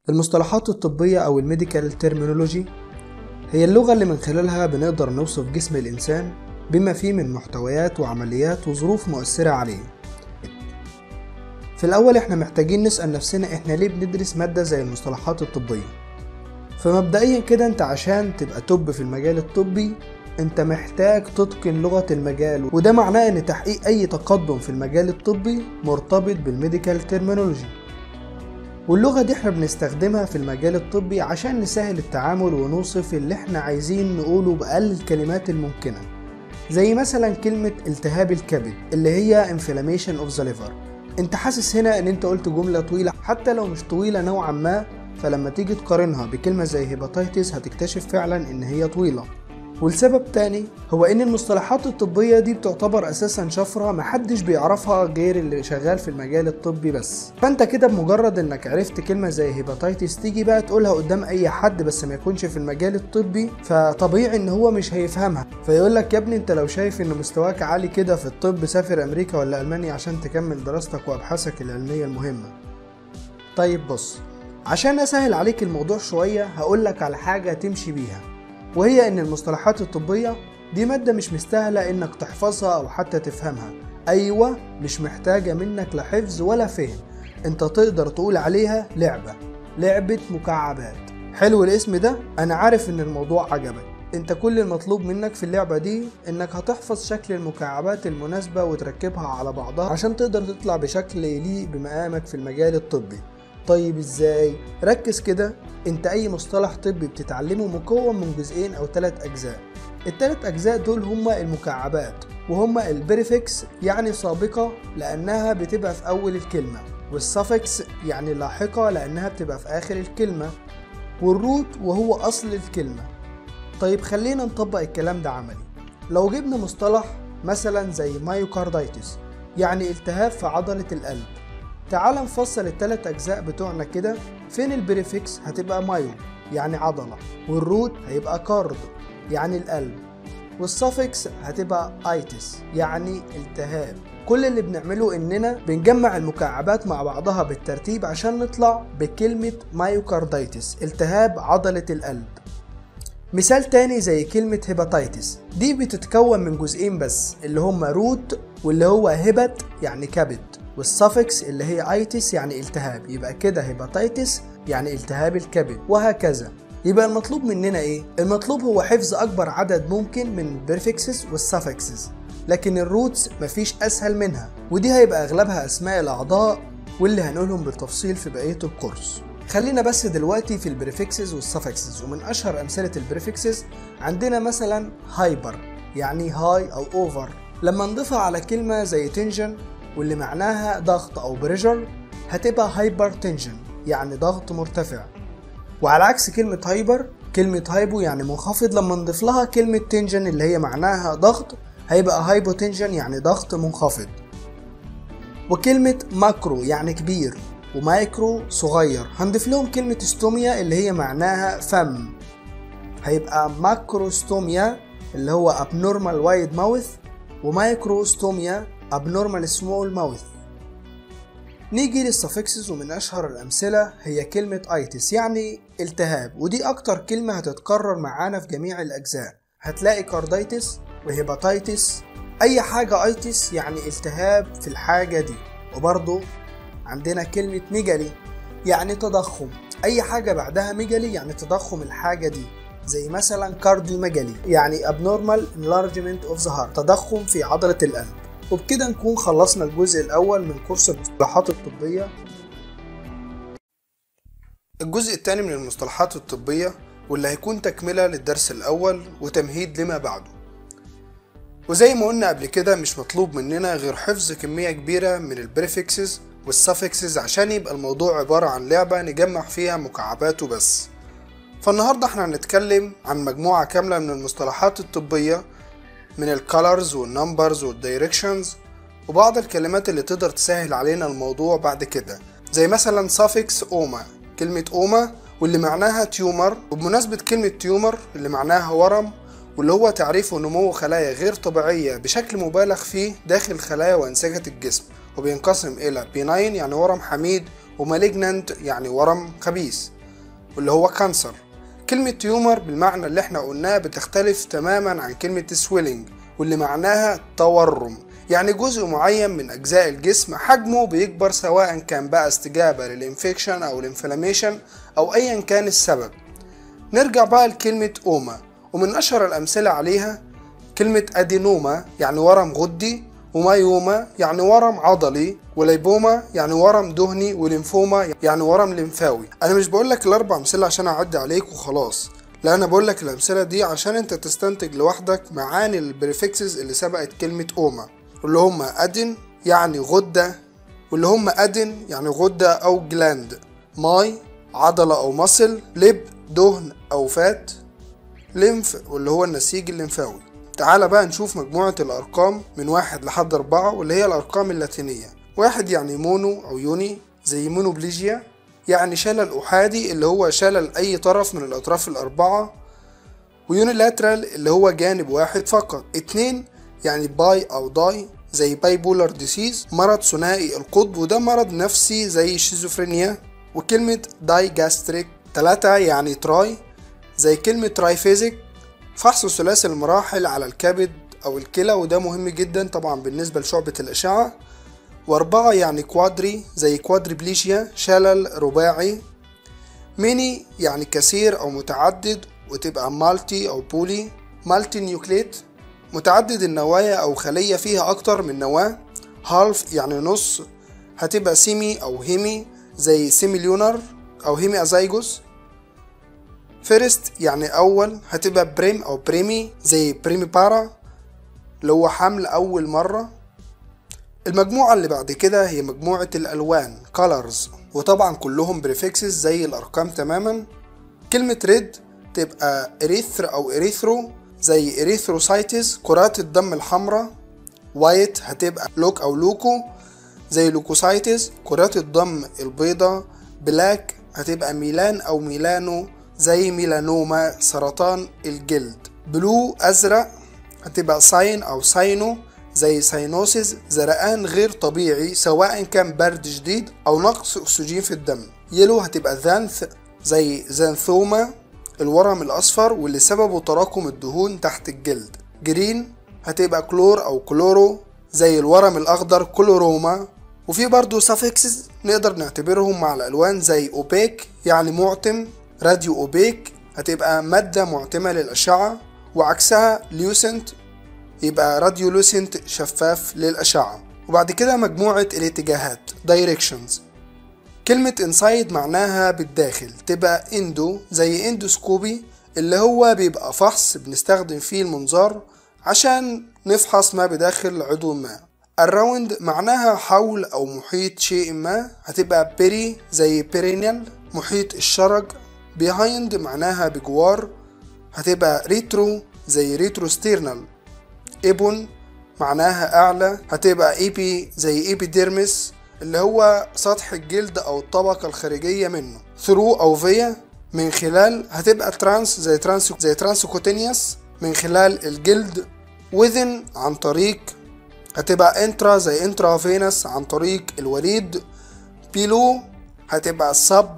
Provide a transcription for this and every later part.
المصطلحات الطبية أو الميديكال تيرمينولوجي هي اللغة اللي من خلالها بنقدر نوصف جسم الإنسان بما فيه من محتويات وعمليات وظروف مؤثرة عليه في الأول إحنا محتاجين نسأل نفسنا إحنا ليه بندرس مادة زي المصطلحات الطبية فمبدئيا كده أنت عشان تبقى توب في المجال الطبي أنت محتاج تتقن لغة المجال وده معناه إن تحقيق أي تقدم في المجال الطبي مرتبط بالميديكال تيرمينولوجي واللغة دي احنا بنستخدمها في المجال الطبي عشان نسهل التعامل ونوصف اللي احنا عايزين نقوله بأقل الكلمات الممكنة زي مثلا كلمة التهاب الكبد اللي هي inflammation of the liver انت حاسس هنا ان انت قلت جملة طويلة حتى لو مش طويلة نوعا ما فلما تيجي تقارنها بكلمة زي هيباتيتس هتكتشف فعلا ان هي طويلة والسبب تاني هو ان المصطلحات الطبية دي بتعتبر اساسا شفرة محدش بيعرفها غير اللي شغال في المجال الطبي بس فانت كده بمجرد انك عرفت كلمة زي هيباتيتس تيجي بقى تقولها قدام اي حد بس ما يكونش في المجال الطبي فطبيعي ان هو مش هيفهمها فيقول لك يا ابني انت لو شايف ان مستواك عالي كده في الطب سافر امريكا ولا المانيا عشان تكمل دراستك وابحاثك العلمية المهمة طيب بص عشان اسهل عليك الموضوع شوية هقولك على حاجة تمشي بيها وهي ان المصطلحات الطبية دي مادة مش مستاهلة انك تحفظها او حتى تفهمها ايوه مش محتاجة منك لا حفظ ولا فهم انت تقدر تقول عليها لعبة لعبة مكعبات حلو الاسم ده انا عارف ان الموضوع عجبك انت كل المطلوب منك في اللعبة دي انك هتحفظ شكل المكعبات المناسبة وتركبها على بعضها عشان تقدر تطلع بشكل يليق بمقامك في المجال الطبي طيب ازاي؟ ركز كده انت اي مصطلح طبي بتتعلمه مكون من جزئين او ثلاث اجزاء الثلاث اجزاء دول هما المكعبات وهما البريفكس يعني سابقة لانها بتبقى في اول الكلمة والسفكس يعني لاحقة لانها بتبقى في اخر الكلمة والروت وهو اصل الكلمة طيب خلينا نطبق الكلام ده عملي لو جبنا مصطلح مثلا زي مايوكاردايتس يعني التهاب في عضلة القلب تعال نفصل التلات أجزاء بتوعنا كده فين البريفكس هتبقى مايو يعني عضلة والروت هيبقى كارد يعني القلب والسفكس هتبقى ايتس يعني التهاب كل اللي بنعمله اننا بنجمع المكعبات مع بعضها بالترتيب عشان نطلع بكلمة مايوكاردايتس التهاب عضلة القلب مثال تاني زي كلمة هيباتيتس دي بتتكون من جزئين بس اللي هما روت واللي هو هبت يعني كبد والسفكس اللي هي ايتس يعني التهاب يبقى كده هيباتيتس يعني التهاب الكبد وهكذا يبقى المطلوب مننا ايه المطلوب هو حفظ اكبر عدد ممكن من البريفكسز والسفكسز لكن الروتس مفيش اسهل منها ودي هيبقى اغلبها اسماء الاعضاء واللي هنقولهم بالتفصيل في بقيه الكورس خلينا بس دلوقتي في البريفكسز والسفكسز ومن اشهر امثله البريفكسز عندنا مثلا هايبر يعني هاي او اوفر لما نضيفها على كلمه زي تنجن واللي معناها ضغط او بريشر هتبقى هايبر تنجن يعني ضغط مرتفع وعلى عكس كلمة هايبر كلمة هايبو يعني منخفض لما نضيف لها كلمة تنجن اللي هي معناها ضغط هيبقى هايبو تنجن يعني ضغط منخفض وكلمة ماكرو يعني كبير ومايكرو صغير هنضيف لهم كلمة ستوميا اللي هي معناها فم هيبقى ماكروستوميا اللي هو abnormal wide mouth ومايكروستوميا abnormal small mouth نيجي للسفكسز ومن أشهر الأمثلة هي كلمة ايتس يعني التهاب ودي أكتر كلمة هتتكرر معانا في جميع الأجزاء هتلاقي كاردايتس وهيباتيتس أي حاجة ايتس يعني التهاب في الحاجة دي وبرضو عندنا كلمة ميجالي يعني تضخم أي حاجة بعدها ميجالي يعني تضخم الحاجة دي زي مثلا كارديوميجالي يعني abnormal enlargement of the heart تضخم في عضلة القلب وبكده نكون خلصنا الجزء الأول من كورس المصطلحات الطبية الجزء الثاني من المصطلحات الطبية واللي هيكون تكملة للدرس الأول وتمهيد لما بعده وزي ما قلنا قبل كده مش مطلوب مننا غير حفظ كمية كبيرة من البريفكسز والسفكسز عشان يبقى الموضوع عبارة عن لعبة نجمع فيها مكعبات وبس فالنهاردة احنا هنتكلم عن مجموعة كاملة من المصطلحات الطبية من الكالرز والنمبرز والدايركشنز وبعض الكلمات اللي تقدر تسهل علينا الموضوع بعد كده زي مثلا suffix اوما كلمة اوما واللي معناها تيومر وبمناسبة كلمة تيومر اللي معناها ورم واللي هو تعريفه نمو خلايا غير طبيعية بشكل مبالغ فيه داخل خلايا وأنسجة الجسم وبينقسم إلى بيناين يعني ورم حميد ومالجنانت يعني ورم خبيث واللي هو كانسر كلمة تيومر بالمعنى اللي احنا قلناه بتختلف تماما عن كلمة سويلنج واللي معناها تورم يعني جزء معين من أجزاء الجسم حجمه بيكبر سواء كان بقى استجابة للإنفكشن أو الانفلاميشن أو أيا كان السبب نرجع بقى لكلمة أوما ومن أشهر الأمثلة عليها كلمة أدينوما يعني ورم غدي ومايوما يعني ورم عضلي وليبوما يعني ورم دهني وليمفوما يعني ورم لمفاوي انا مش بقول لك الاربع امثله عشان اعدي عليك وخلاص لا انا بقول لك الامثله دي عشان انت تستنتج لوحدك معاني البريفكسز اللي سبقت كلمه اوما واللي هم ادن يعني غده واللي هم ادن يعني غده او جلاند ماي عضله او مصل لب دهن او فات ليمف واللي هو النسيج الليمفاوي تعال بقى نشوف مجموعة الأرقام من واحد لحد أربعة واللي هي الأرقام اللاتينية واحد يعني مونو أو يوني زي مونوبليجيا يعني شلل أحادي اللي هو شلل أي طرف من الأطراف الأربعة ويونيلاترال اللي هو جانب واحد فقط اتنين يعني باي أو داي زي باي بولر ديسيز مرض ثنائي القطب وده مرض نفسي زي الشيزوفرينيا وكلمة داي جاستريك تلاتة يعني تراي زي كلمة ترايفيزيك فحص ثلاثي المراحل على الكبد أو الكلى وده مهم جدا طبعا بالنسبة لشعبة الأشعة وأربعة يعني كوادري زي كوادريبليجيا شلل رباعي ميني يعني كثير أو متعدد وتبقى مالتي أو بولي مالتي نيوكليت متعدد النوايا أو خلية فيها أكتر من نواة هالف يعني نص هتبقى سيمي أو هيمي زي سيميليونر أو هيمي أزايجوس فيرست يعني أول هتبقى بريم أو بريمي زي بريمي بارا اللي هو حمل أول مرة المجموعة اللي بعد كده هي مجموعة الألوان colors وطبعا كلهم بريفكسز زي الأرقام تماما كلمة ريد تبقى إريثر أو إريثرو زي إريثروسايتس كرات الدم الحمراء وايت هتبقى لوك أو لوكو زي لوكوسايتس كرات الدم البيضاء بلاك هتبقى ميلان أو ميلانو زي ميلانوما سرطان الجلد بلو أزرق هتبقى ساين أو ساينو زي ساينوسيس زرقان غير طبيعي سواء كان برد شديد أو نقص أكسجين في الدم يلو هتبقى ذانث زي زانثوما الورم الأصفر واللي سببه تراكم الدهون تحت الجلد جرين هتبقى كلور أو كلورو زي الورم الأخضر كلوروما وفي برضه سافكسز نقدر نعتبرهم مع الألوان زي أوبيك يعني معتم راديو أوبيك هتبقى مادة معتمة للأشعة وعكسها ليوسنت يبقى راديو لوسنت شفاف للأشعة وبعد كده مجموعة الاتجاهات directions كلمة انسايد معناها بالداخل تبقى اندو زي اندوسكوبي اللي هو بيبقى فحص بنستخدم فيه المنظار عشان نفحص ما بداخل عضو ما الراوند معناها حول او محيط شيء ما هتبقى بيري زي بيرينيال محيط الشرج behind معناها بجوار هتبقى ريترو زي ريترو ستيرنال ايبون معناها اعلى هتبقى ايبي زي ايبيديرمس اللي هو سطح الجلد او الطبقة الخارجية منه ثرو او فيا من خلال هتبقى ترانس زي ترانس زي ترانسكوتينيوس من خلال الجلد within عن طريق هتبقى انترا زي انترا فينس عن طريق الوريد بيلو هتبقى سب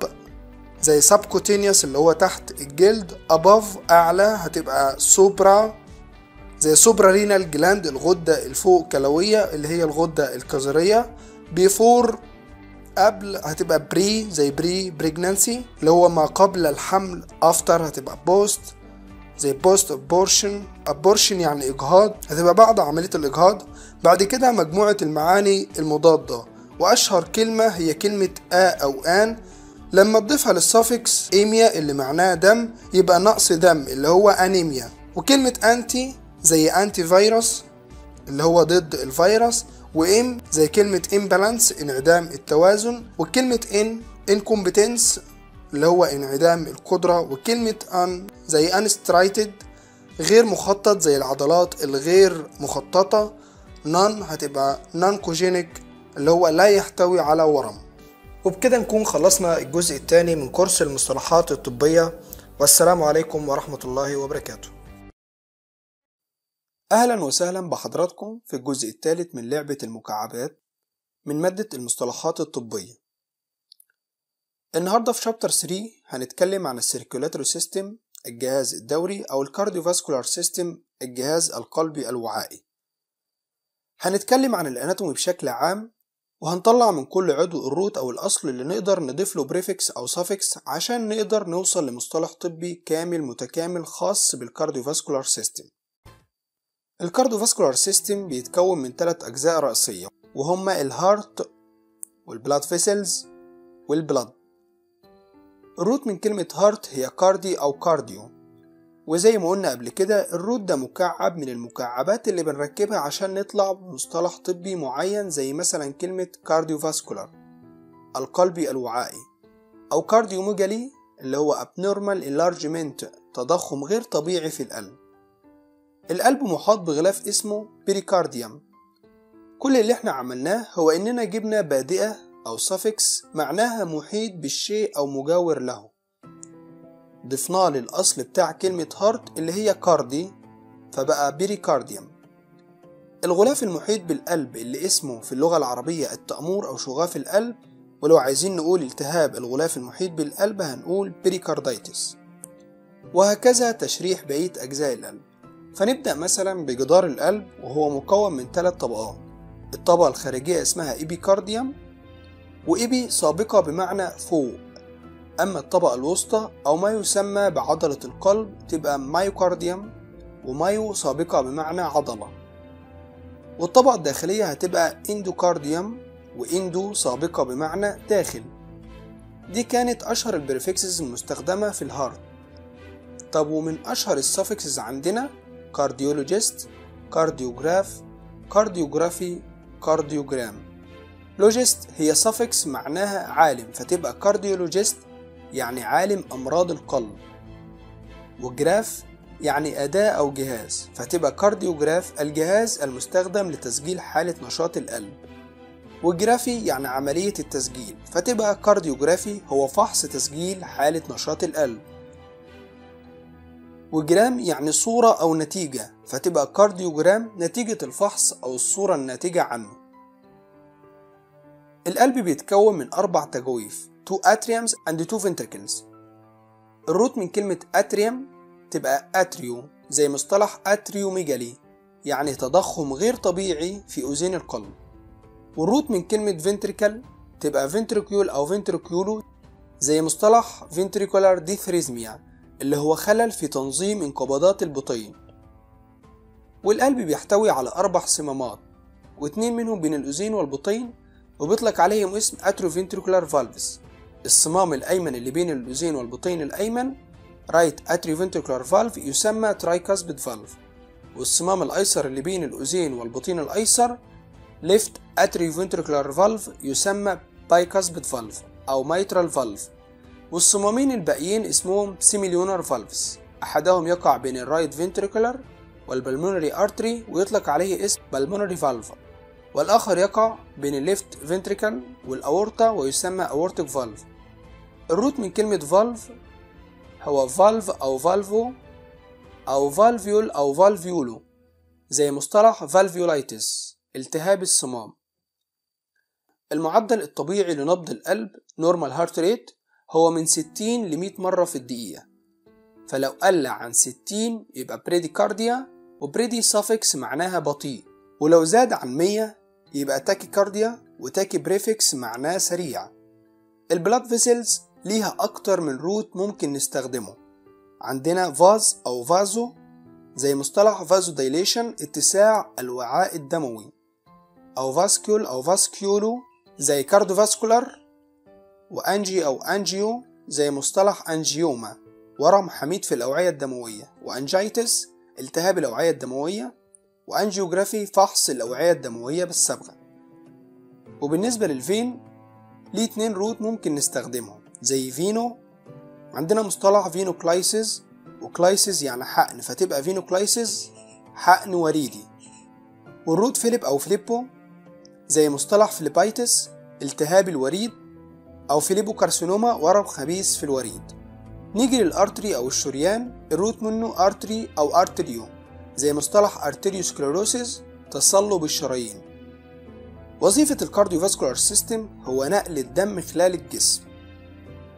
زي سبكوتينيوس اللي هو تحت الجلد above اعلى هتبقى سوبرا زي سوبرا رينال جلاند الغدة الفوق كلوية اللي هي الغدة الكظرية بيفور قبل هتبقى بري زي بري بريجنانسي اللي هو ما قبل الحمل افتر هتبقى بوست زي بوست ابورشن ابورشن يعني اجهاض هتبقى بعد عملية الاجهاض بعد كده مجموعة المعاني المضادة واشهر كلمة هي كلمة ا او ان لما تضيفها للسافكس ايميا اللي معناها دم يبقى نقص دم اللي هو انيميا وكلمة انتي زي انتي فيروس اللي هو ضد الفيروس وام زي كلمة امبالانس انعدام التوازن وكلمة ان انكومبتنس اللي هو انعدام القدرة وكلمة ان زي unstriated غير مخطط زي العضلات الغير مخططة نون هتبقى نانكوجينيك اللي هو لا يحتوي على ورم وبكده نكون خلصنا الجزء الثاني من كورس المصطلحات الطبية والسلام عليكم ورحمة الله وبركاته أهلا وسهلا بحضراتكم في الجزء الثالث من لعبة المكعبات من مادة المصطلحات الطبية النهاردة في شابتر 3 هنتكلم عن السيركولاتوري سيستم الجهاز الدوري أو الكارديوفاسكولار سيستم الجهاز القلبي الوعائي هنتكلم عن الاناتومي بشكل عام وهنطلع من كل عضو الروت أو الأصل اللي نقدر نضيف له بريفكس أو سافكس عشان نقدر نوصل لمصطلح طبي كامل متكامل خاص بالكارديوفاسكولار سيستم الكارديوفاسكولار سيستم بيتكون من ثلاث أجزاء رئيسية وهما الهارت والبلاد فيسلز والبلاد الروت من كلمة هارت هي كاردي أو كارديو وزي ما قلنا قبل كده الروت ده مكعب من المكعبات اللي بنركبها عشان نطلع بمصطلح طبي معين زي مثلا كلمة كارديوفاسكولار القلبي الوعائي أو كارديوميجالي اللي هو abnormal enlargement تضخم غير طبيعي في القلب القلب محاط بغلاف اسمه بيريكارديوم كل اللي احنا عملناه هو اننا جبنا بادئة او suffix معناها محيط بالشيء او مجاور له ضفناه للأصل بتاع كلمة هارت اللي هي كاردي فبقى بيريكارديوم الغلاف المحيط بالقلب اللي اسمه في اللغة العربية التأمور أو شغاف القلب ولو عايزين نقول التهاب الغلاف المحيط بالقلب هنقول بيريكارديتس وهكذا تشريح بقية أجزاء القلب فنبدأ مثلا بجدار القلب وهو مكون من ثلاث طبقات الطبقة الخارجية اسمها إيبيكارديوم وإيبي سابقة بمعنى فوق أما الطبقة الوسطى أو ما يسمى بعضلة القلب تبقى مايوكارديوم ومايو سابقة بمعنى عضلة والطبقة الداخلية هتبقى اندوكارديوم واندو سابقة بمعنى داخل دي كانت أشهر البريفكسز المستخدمة في الهارت طب ومن أشهر السفكسز عندنا كارديولوجيست كارديوجراف كارديوجرافي كارديوجرام لوجيست هي سفكس معناها عالم فتبقى كارديولوجيست يعني عالم أمراض القلب وجراف يعني أداة أو جهاز فتبقى كارديوجراف الجهاز المستخدم لتسجيل حالة نشاط القلب وجرافي يعني عملية التسجيل فتبقى كارديوجرافي هو فحص تسجيل حالة نشاط القلب وجرام يعني صورة أو نتيجة فتبقى كارديوجرام نتيجة الفحص أو الصورة الناتجة عنه القلب بيتكون من أربع تجويف two atriums and two ventricles الروت من كلمة أتريوم تبقى أتريو زي مصطلح أتريوميجالي يعني تضخم غير طبيعي في أذين القلب والروت من كلمة فنتريكل تبقى فنتريكيول أو فنتريكيولو زي مصطلح ventricular dysrhythmia اللي هو خلل في تنظيم انقباضات البطين والقلب بيحتوي على أربع صمامات واتنين منهم بين الأذين والبطين وبيطلق عليهم اسم atrioventricular valves الصمام الأيمن اللي بين الأذين والبطين الأيمن right atrioventricular valve يسمى tricuspid valve والصمام الأيسر اللي بين الأذين والبطين الأيسر left atrioventricular valve يسمى bicuspid valve أو mitral valve والصمامين الباقيين اسمهم semilunar valves أحدهم يقع بين الرايت ventricular والبلمونري artery ويطلق عليه اسم pulmonary valve والآخر يقع بين الليفت فنتريكل والأورطة ويسمى aortic valve الروت من كلمة valve هو valve أو valvo أو valvule أو valvulo زي مصطلح valvulitis التهاب الصمام المعدل الطبيعي لنبض القلب normal heart rate هو من 60 ل 100 مرة في الدقيقة فلو قل عن 60 يبقى بريديكارديا وبريدي suffix معناها بطيء ولو زاد عن 100 يبقى تاكيكارديا وتاكي بريفكس معناه سريع البلاد فيسلز ليها أكتر من روت ممكن نستخدمه عندنا فاز أو فازو زي مصطلح فازو دايليشن اتساع الوعاء الدموي أو فاسكيول أو فاسكيولو زي كاردوفاسكولار وأنجي أو أنجيو زي مصطلح أنجيوما ورم حميد في الأوعية الدموية وأنجيتس التهاب الأوعية الدموية وأنجيوجرافي فحص الأوعية الدموية بالصبغة وبالنسبة للفين ليه اتنين روت ممكن نستخدمهم زي فينو عندنا مصطلح فينو كلايسيس وكلايسيس يعني حقن فتبقى فينو كلايسيس حقن وريدي والروت فيليب أو فليبو زي مصطلح فليبايتس التهاب الوريد أو فيليبو كارسينوما ورم خبيث في الوريد نيجي للأرتري أو الشريان الروت منه أرتري أو أرتريو زي مصطلح أرتريوسكليروسيس تصلب الشرايين وظيفة الكارديوفاسكولار سيستم هو نقل الدم خلال الجسم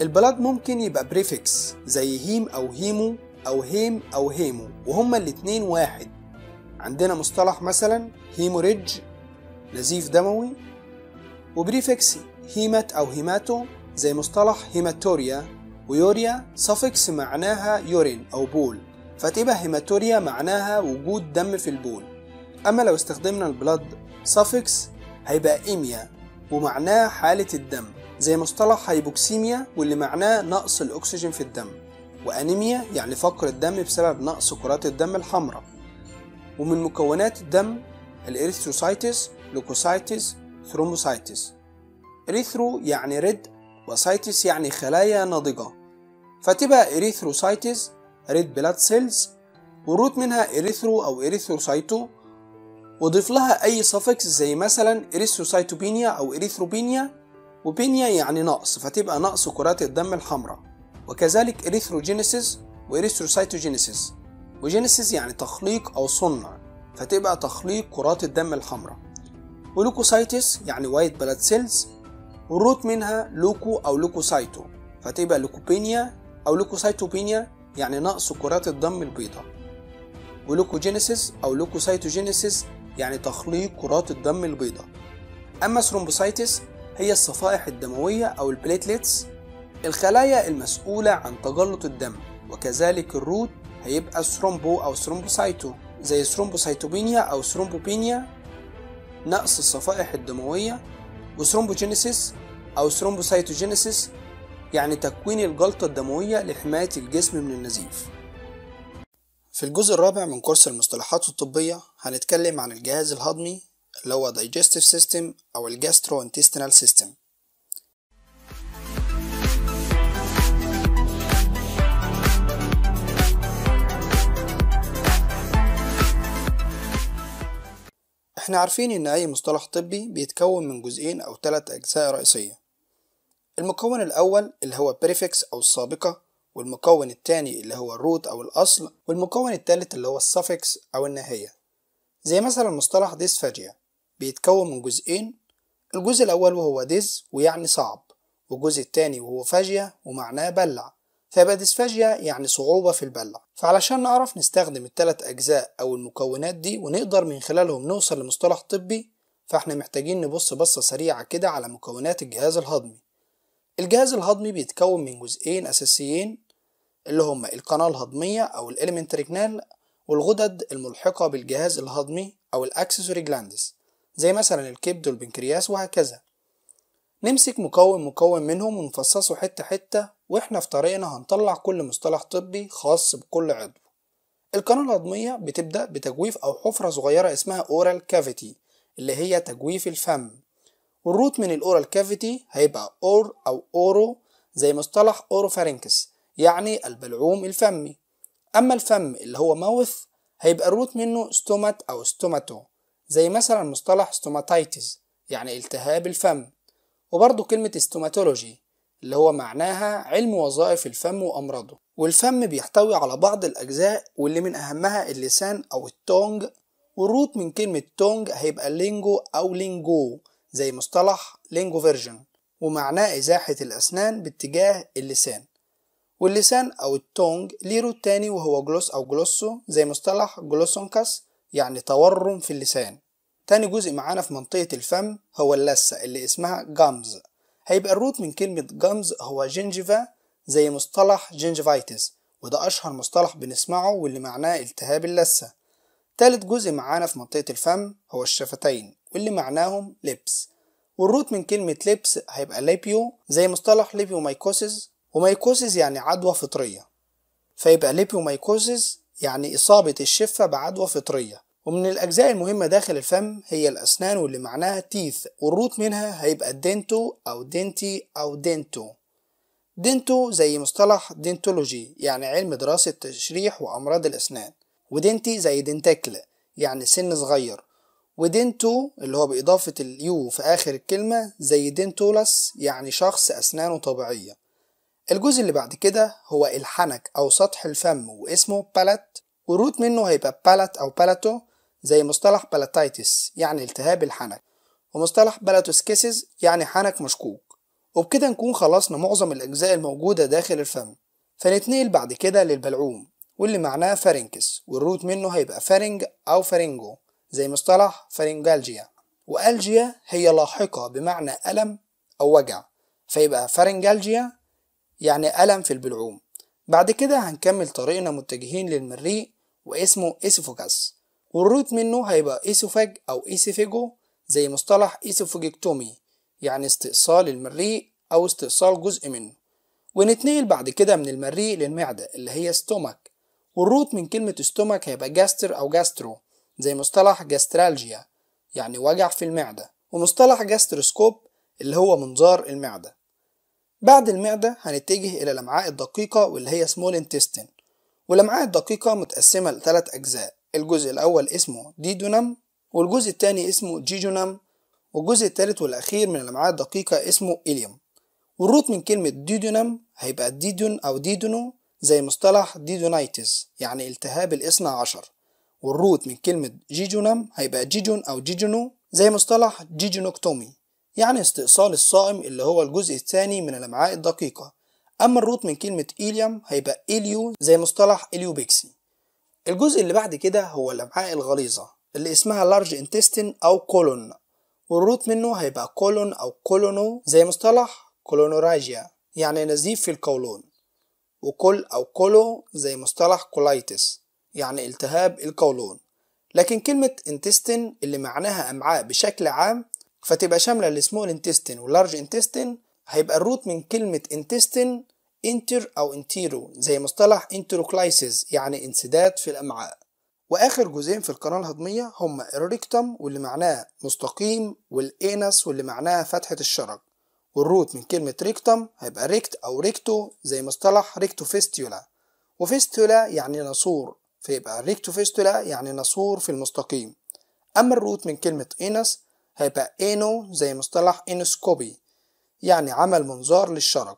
البلاد ممكن يبقى بريفكس زي هيم أو هيمو أو هيم أو هيمو وهما الاتنين واحد عندنا مصطلح مثلا هيموريدج نزيف دموي وبريفكس هيمات أو هيماتو زي مصطلح هيماتوريا ويوريا سفكس معناها يورين أو بول فتبقى هيماتوريا معناها وجود دم في البول أما لو استخدمنا البلاد سفكس هيبقى إيميا ومعناه حالة الدم زي مصطلح هايبوكسيميا واللي معناه نقص الأكسجين في الدم وأنيميا يعني فقر الدم بسبب نقص كرات الدم الحمراء ومن مكونات الدم الإريثروسايتس لوكوسايتس ثرومبوسايتس إريثرو يعني ريد وسايتس يعني خلايا ناضجة فتبقى إريثروسايتس ريد بلاد سيلز والروت منها إريثرو أو إريثروسايتو وضيف لها أي سفكس زي مثلا إريثروسايتوبينيا أو إريثروبينيا وبينيا يعني نقص فتبقى نقص كرات الدم الحمراء وكذلك إريثروجينيسيس وإريثروسايتوجينيسيس وجينيسيس يعني تخليق أو صنع فتبقى تخليق كرات الدم الحمراء ولوكوسايتس يعني وايت بلاد سيلز والروت منها لوكو أو لوكوسايتو فتبقى لوكوبينيا أو لوكوسايتوبينيا يعني نقص كرات الدم البيضاء ولوكوجينيسيس أو لوكوسايتوجينيسيس يعني تخليق كرات الدم البيضاء أما ثرومبوسايتس هي الصفائح الدموية أو البليتليتس الخلايا المسؤولة عن تجلط الدم وكذلك الروت هيبقى ثرومبو أو ثرومبوسايتو زي ثرومبوسايتوبينيا أو ثرومبوبينيا نقص الصفائح الدموية وثرومبوجينيسيس أو ثرومبوسايتوجينيسيس يعني تكوين الجلطة الدموية لحماية الجسم من النزيف في الجزء الرابع من كورس المصطلحات الطبية هنتكلم عن الجهاز الهضمي اللي هو digestive system أو الجاسترو-intestinal system احنا عارفين ان اي مصطلح طبي بيتكون من جزئين او ثلاث اجزاء رئيسية المكون الاول اللي هو بريفكس او السابقة والمكون الثاني اللي هو الروت او الاصل والمكون الثالث اللي هو السفكس او النهاية زي مثلا مصطلح ديسفاجيا بيتكون من جزئين الجزء الاول وهو ديز ويعني صعب والجزء الثاني وهو فاجيا ومعناه بلع فيبقى ديسفاجيا يعني صعوبة في البلع فعلشان نعرف نستخدم التلات أجزاء أو المكونات دي ونقدر من خلالهم نوصل لمصطلح طبي فاحنا محتاجين نبص بصة سريعة كده على مكونات الجهاز الهضمي الجهاز الهضمي بيتكون من جزئين أساسيين اللي هما القناة الهضمية أو الإليمنتري كنال والغدد الملحقة بالجهاز الهضمي أو الأكسسوري جلاندز زي مثلا الكبد والبنكرياس وهكذا نمسك مكون مكون منهم ونفصصه حتة حتة واحنا في طريقنا هنطلع كل مصطلح طبي خاص بكل عضو القناة الهضمية بتبدأ بتجويف أو حفرة صغيرة اسمها أورال كافيتي اللي هي تجويف الفم والروت من الأورال كافيتي هيبقى أور أو أورو زي مصطلح أوروفارينكس يعني البلعوم الفمي أما الفم اللي هو ماوث هيبقى الروت منه ستومات أو ستوماتو زي مثلا مصطلح ستوماتايتس يعني التهاب الفم وبرضه كلمة استوماتولوجي اللي هو معناها علم وظائف الفم وأمراضه والفم بيحتوي على بعض الأجزاء واللي من أهمها اللسان أو التونج والروت من كلمة تونج هيبقى لينجو أو لينجو زي مصطلح لينجو فيرجن ومعناه إزاحة الأسنان باتجاه اللسان واللسان أو التونج ليه روت تاني وهو جلوس أو جلوسو زي مصطلح جلوسونكاس يعني تورم في اللسان تاني جزء معانا في منطقة الفم هو اللثة اللي اسمها جامز هيبقى الروت من كلمة جامز هو جنجيفا زي مصطلح جنجفايتس وده أشهر مصطلح بنسمعه واللي معناه التهاب اللثة تالت جزء معانا في منطقة الفم هو الشفتين واللي معناهم لبس والروت من كلمة لبس هيبقى ليبيو زي مصطلح ليبيو مايكوسيس ومايكوسيس يعني عدوى فطرية فيبقى ليبيو مايكوسيس يعني إصابة الشفة بعدوى فطرية ومن الأجزاء المهمة داخل الفم هي الأسنان واللي معناها تيث والروت منها هيبقى دينتو أو دينتي أو دينتو دينتو زي مصطلح دينتولوجي يعني علم دراسة تشريح وأمراض الأسنان ودينتي زي دينتكل يعني سن صغير ودينتو اللي هو بإضافة اليو في آخر الكلمة زي دينتولس يعني شخص أسنانه طبيعية الجزء اللي بعد كده هو الحنك أو سطح الفم واسمه بالات والروت منه هيبقى بالات أو بالاتو زي مصطلح بلاتايتس يعني التهاب الحنك ومصطلح بلاتوسكيسيس يعني حنك مشكوك وبكده نكون خلصنا معظم الأجزاء الموجودة داخل الفم فنتنقل بعد كده للبلعوم واللي معناه فارنكس والروت منه هيبقى فارنج أو فارنجو زي مصطلح فارنجالجيا وألجيا هي لاحقة بمعنى ألم أو وجع فيبقى فارنجالجيا يعني ألم في البلعوم بعد كده هنكمل طريقنا متجهين للمريء واسمه إيسوفوجاس والروت منه هيبقى إيسوفاج أو إيسيفيجو زي مصطلح إيسوفوجيكتومي يعني استئصال المريء أو استئصال جزء منه ونتنقل بعد كده من المريء للمعدة اللي هي ستومك والروت من كلمة ستومك هيبقى جاستر أو جاسترو زي مصطلح جاسترالجيا يعني وجع في المعدة ومصطلح جاستروسكوب اللي هو منظار المعدة بعد المعدة هنتجه إلى الأمعاء الدقيقة واللي هي سمول انتستين والأمعاء الدقيقة متقسمة لثلاث أجزاء الجزء الأول اسمه ديدونم والجزء الثاني اسمه جيجونم والجزء الثالث والأخير من الأمعاء الدقيقة اسمه إليوم والروت من كلمة ديدونم هيبقى ديدون أو ديدونو زي مصطلح ديدونايتس يعني التهاب الاثنى عشر والروت من كلمة جيجونم هيبقى جيجون أو جيجونو زي مصطلح جيجونوكتومي يعني استئصال الصائم اللي هو الجزء الثاني من الأمعاء الدقيقة أما الروت من كلمة إيليوم هيبقى إليو زي مصطلح إليوبيكسي الجزء اللي بعد كده هو الأمعاء الغليظة اللي اسمها لارج انتستين أو كولون والروت منه هيبقى كولون أو كولونو زي مصطلح كولونوراجيا يعني نزيف في القولون وكل أو كولو زي مصطلح كولايتس يعني التهاب القولون لكن كلمة انتستين اللي معناها أمعاء بشكل عام فتبقى شاملة السمول انتستين واللارج انتستين هيبقى الروت من كلمة انتستين انتر أو انتيرو زي مصطلح انتروكلايسيس يعني انسداد في الأمعاء وآخر جزئين في القناة الهضمية هما الريكتم واللي معناه مستقيم والإينس واللي معناها فتحة الشرج والروت من كلمة ريكتم هيبقى ريكت أو ريكتو زي مصطلح ريكتو فيستولا وفيستولا يعني ناسور فيبقى ريكتو فيستولا يعني ناسور في المستقيم أما الروت من كلمة إينس هيبقى إينو زي مصطلح إينوسكوبي يعني عمل منظار للشرج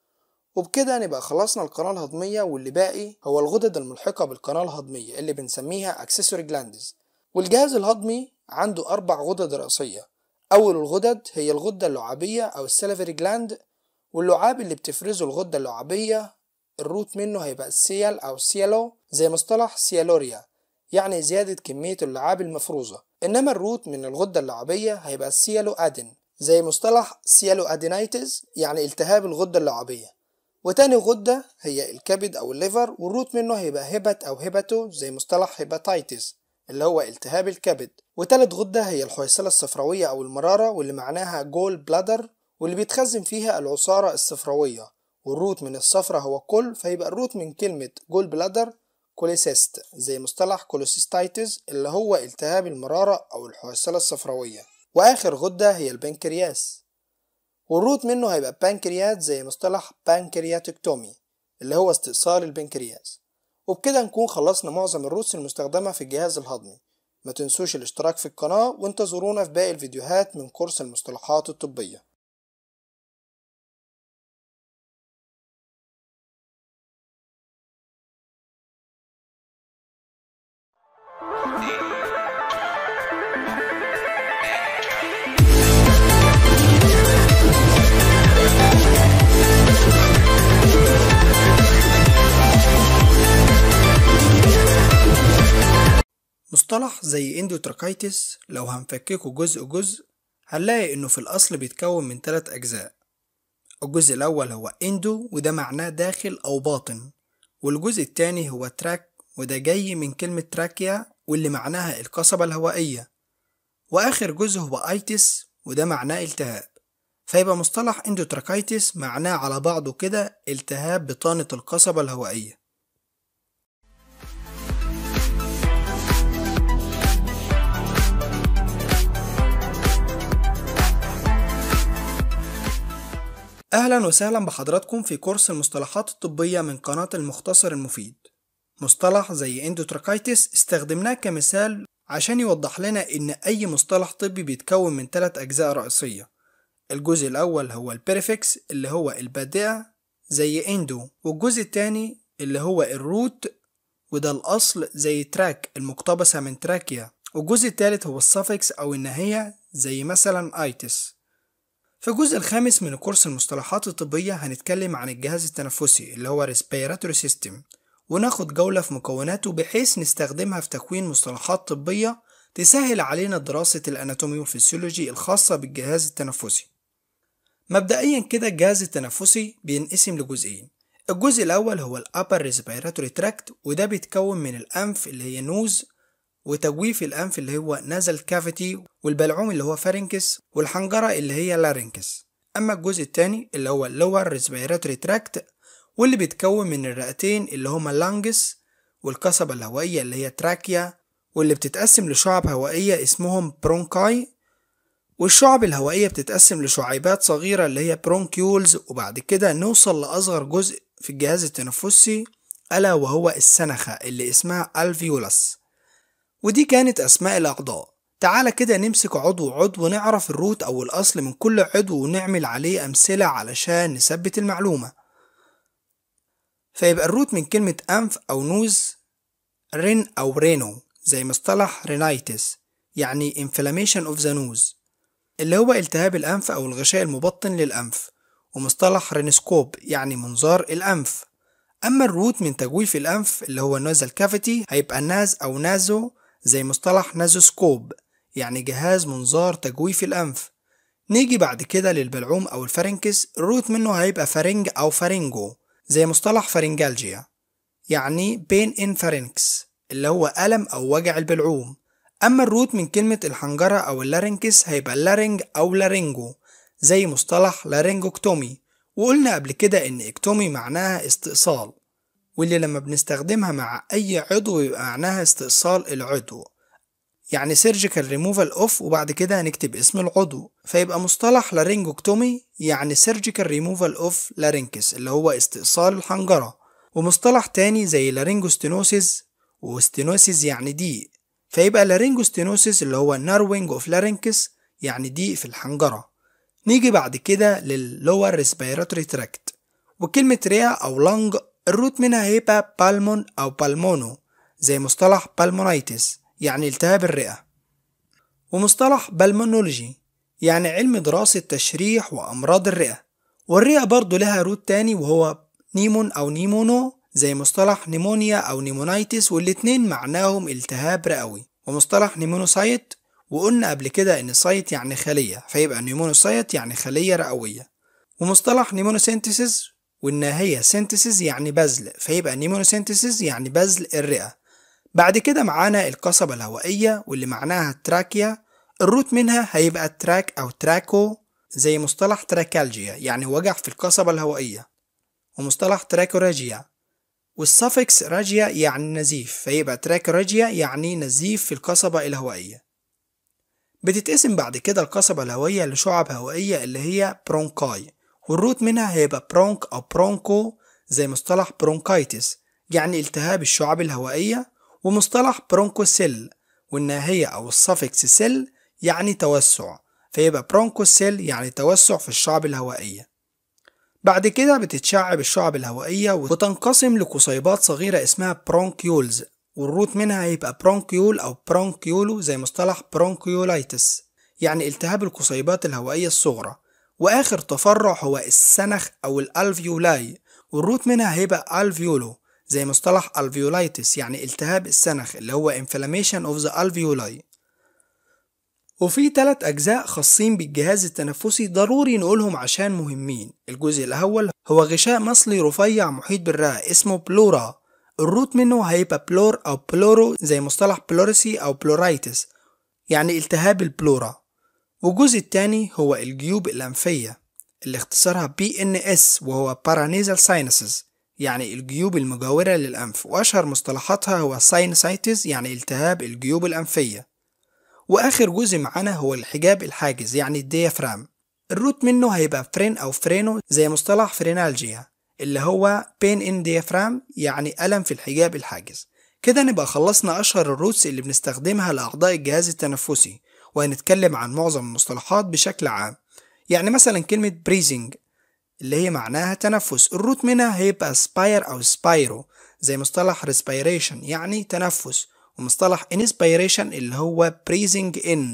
وبكده نبقى خلصنا القناة الهضمية واللي باقي هو الغدد الملحقة بالقناة الهضمية اللي بنسميها accessory glands والجهاز الهضمي عنده أربع غدد رئيسية أول الغدد هي الغدة اللعابية أو السلفري جلاند واللعاب اللي بتفرزه الغدة اللعابية الروت منه هيبقى السيال أو سيالو زي مصطلح سيالوريا يعني زيادة كمية اللعاب المفروزة إنما الروت من الغدة اللعابية هيبقى السيالو أدن زي مصطلح سيالو أدينايتس يعني التهاب الغدة اللعابية وتاني غدة هي الكبد أو الليفر والروت منه هيبقى هبت أو هباتو زي مصطلح هيباتايتس اللي هو التهاب الكبد وتالت غدة هي الحويصلة الصفراوية أو المرارة واللي معناها جول بلادر واللي بيتخزن فيها العصارة الصفراوية والروت من الصفرة هو كل فيبقى الروت من كلمة جول بلادر كوليسيست زي مصطلح كوليسيستايتس اللي هو التهاب المرارة أو الحويصلة الصفراوية وآخر غدة هي البنكرياس والروت منه هيبقى بانكريات زي مصطلح بانكرياتكتومي اللي هو استئصال البنكرياس وبكده نكون خلصنا معظم الروتس المستخدمة في الجهاز الهضمي ما تنسوش الاشتراك في القناة وانتظرونا في باقي الفيديوهات من كورس المصطلحات الطبية مصطلح زي اندوتراكايتس لو هنفككه جزء جزء هنلاقي انه في الاصل بيتكون من ثلاث اجزاء الجزء الاول هو اندو وده معناه داخل او باطن والجزء التاني هو تراك وده جاي من كلمة تراكيا واللي معناها القصبة الهوائية واخر جزء هو ايتس وده معناه التهاب فيبقى مصطلح اندوتراكايتس معناه على بعضه كده التهاب بطانة القصبة الهوائية أهلا وسهلا بحضراتكم في كورس المصطلحات الطبية من قناة المختصر المفيد مصطلح زي اندوتراكايتس استخدمناه كمثال عشان يوضح لنا إن أي مصطلح طبي بيتكون من ثلاث أجزاء رئيسية الجزء الأول هو البريفكس اللي هو البادئة زي اندو والجزء الثاني اللي هو الروت وده الأصل زي تراك المقتبسة من تراكيا والجزء الثالث هو السفكس أو النهاية زي مثلا ايتس في الجزء الخامس من كورس المصطلحات الطبية هنتكلم عن الجهاز التنفسي اللي هو respiratory system وناخد جولة في مكوناته بحيث نستخدمها في تكوين مصطلحات طبية تسهل علينا دراسة الأناتومي والفسيولوجي الخاصة بالجهاز التنفسي مبدئيا كده الجهاز التنفسي بينقسم لجزئين الجزء الأول هو ال upper respiratory tract وده بيتكون من الأنف اللي هي نوز وتجويف الأنف اللي هو nasal cavity والبلعوم اللي هو pharynx والحنجرة اللي هي larynx أما الجزء التاني اللي هو lower respiratory tract واللي بيتكون من الرئتين اللي هما اللانجس والقصبة الهوائية اللي هي تراكيا واللي بتتقسم لشعب هوائية اسمهم برونكاي والشعب الهوائية بتتقسم لشعيبات صغيرة اللي هي برونكيولز وبعد كده نوصل لأصغر جزء في الجهاز التنفسي ألا وهو السنخة اللي اسمها الفيولاس ودي كانت أسماء الأعضاء تعالى كده نمسك عضو عضو ونعرف الروت أو الأصل من كل عضو ونعمل عليه أمثلة علشان نثبت المعلومة فيبقى الروت من كلمة أنف أو نوز رين أو رينو زي مصطلح رينايتس يعني inflammation of the nose اللي هو التهاب الأنف أو الغشاء المبطن للأنف ومصطلح رينسكوب يعني منظار الأنف أما الروت من تجويف الأنف اللي هو النازل كافيتي هيبقى ناز أو نازو زي مصطلح نازوسكوب يعني جهاز منظار تجويف الأنف نيجي بعد كده للبلعوم أو الفارنكس الروت منه هيبقى فارنج أو فارنجو زي مصطلح فارنجالجيا يعني بين إن فارنكس اللي هو ألم أو وجع البلعوم أما الروت من كلمة الحنجرة أو اللارنكس هيبقى لارنج أو لارنجو زي مصطلح لارنجوكتومي وقلنا قبل كده إن اكتومي معناها استئصال واللي لما بنستخدمها مع أي عضو يبقى معناها استئصال العضو يعني surgical removal of وبعد كده هنكتب اسم العضو فيبقى مصطلح لارنجوكتومي يعني surgical removal of larynx اللي هو استئصال الحنجرة ومصطلح تاني زي لارنجوستينوسيس وستينوسيس يعني ضيق فيبقى لارنجوستينوسيس اللي هو narrowing of larynx يعني ضيق في الحنجرة نيجي بعد كده للlower respiratory tract وكلمة رئة أو لنج الروت منها هيبقى بالمون أو بالمونو زي مصطلح بالمونيتس يعني التهاب الرئة ومصطلح بالمونولوجي يعني علم دراسة تشريح وأمراض الرئة والرئة برضو لها روت تاني وهو نيمون أو نيمونو زي مصطلح نيمونيا أو نيمونيتس والاتنين معناهم التهاب رئوي ومصطلح نيمونوسايت وقلنا قبل كده إن سايت يعني خلية فيبقى نيمونوسايت يعني خلية رئوية ومصطلح نيمونوسينتسيس والناهية سينتسيس يعني بذل فيبقى نيمونوسينتسيس يعني بذل الرئة بعد كده معانا القصبة الهوائية واللي معناها تراكيا الروت منها هيبقى تراك أو تراكو زي مصطلح تراكالجيا يعني وجع في القصبة الهوائية ومصطلح تراكوراجيا والسفكس راجيا يعني نزيف فيبقى تراكوراجيا يعني نزيف في القصبة الهوائية بتتقسم بعد كده القصبة الهوائية لشعب هوائية اللي هي برونكاي والروت منها هيبقى برونك أو برونكو زي مصطلح برونكايتس يعني التهاب الشعب الهوائية ومصطلح برونكوسيل والناهية أو السفكس سيل يعني توسع فيبقى برونكوسيل يعني توسع في الشعب الهوائية بعد كده بتتشعب الشعب الهوائية وتنقسم لقصيبات صغيرة اسمها برونكيولز والروت منها هيبقى برونكيول أو برونكيولو زي مصطلح برونكيولايتس يعني التهاب القصيبات الهوائية الصغرى وآخر تفرع هو السنخ أو الألفيولاي والروت منها هيبقى ألفيولو زي مصطلح alveolitis يعني التهاب السنخ اللي هو inflammation of the alveoli وفي تلات أجزاء خاصين بالجهاز التنفسي ضروري نقولهم عشان مهمين الجزء الأول هو غشاء مصلي رفيع محيط بالرئة اسمه بلورا الروت منه هيبقى بلور أو بلورو زي مصطلح بلورسي أو بلورايتس يعني التهاب البلورا والجزء التاني هو الجيوب الأنفية اللي اختصارها BNS وهو Paranasal Sinuses يعني الجيوب المجاورة للأنف وأشهر مصطلحاتها هو ساينسايتس يعني التهاب الجيوب الأنفية وآخر جزء معانا هو الحجاب الحاجز يعني الديافرام الروت منه هيبقى فرين أو فرينو زي مصطلح فرينالجيا اللي هو بين ان ديافرام يعني ألم في الحجاب الحاجز كده نبقى خلصنا أشهر الروتس اللي بنستخدمها لأعضاء الجهاز التنفسي وهنتكلم عن معظم المصطلحات بشكل عام يعني مثلا كلمة بريزنج اللي هي معناها تنفس الروت منها هيبقى سباير أو سبايرو زي مصطلح respiration يعني تنفس ومصطلح inspiration اللي هو breathing in